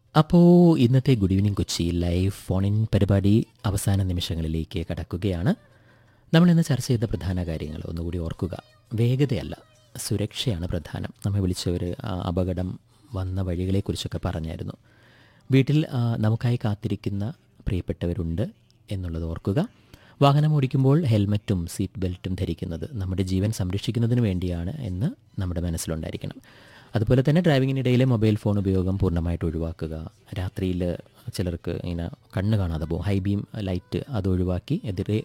അപ്പോൾ ഇന്നത്തെ good evening Kochi live phone in പരിപാടി അവസാന നിമിഷങ്ങളിലേക്ക് കടക്കുകയാണ് നമ്മൾ ഇന്ന് ചർച്ച ചെയ്ത പ്രധാന കാര്യങ്ങൾ ഒന്നുകൂടി ഓർക്കുക വേഗതയല്ല സുരക്ഷയാണ് പ്രധാനം നമ്മെ വിളിച്ചവർ ആ അപകടം വന്ന വഴികളെക്കുറിച്ചൊക്കെ പറഞ്ഞായിരുന്നു വീട്ടിൽ ആ, നമുക്കായി കാത്തിരിക്കുന്ന പ്രിയപ്പെട്ടവരുണ്ട് എന്നുള്ളത് ഓർക്കുക വാഹനം ഓടിക്കുമ്പോൾ ഹെൽമറ്റും സീറ്റ് ബെൽറ്റും ധരിക്കുന്നത് നമ്മുടെ ജീവൻ സംരക്ഷിക്കുന്നതിന് വേണ്ടിയാണ് എന്ന് നമ്മുടെ മനസ്സിലുണ്ടായിരിക്കണം അതുപോലെ തന്നെ ഡ്രൈവിങ്ങിനിടയിലെ മൊബൈൽ ഫോൺ ഉപയോഗം പൂർണ്ണമായിട്ട് ഒഴിവാക്കുക രാത്രിയിൽ ചിലർക്ക് ഇങ്ങനെ കണ്ണ് കാണാതെ പോകും ഹൈ ബീം ലൈറ്റ് അത് ഒഴിവാക്കി എതിരെ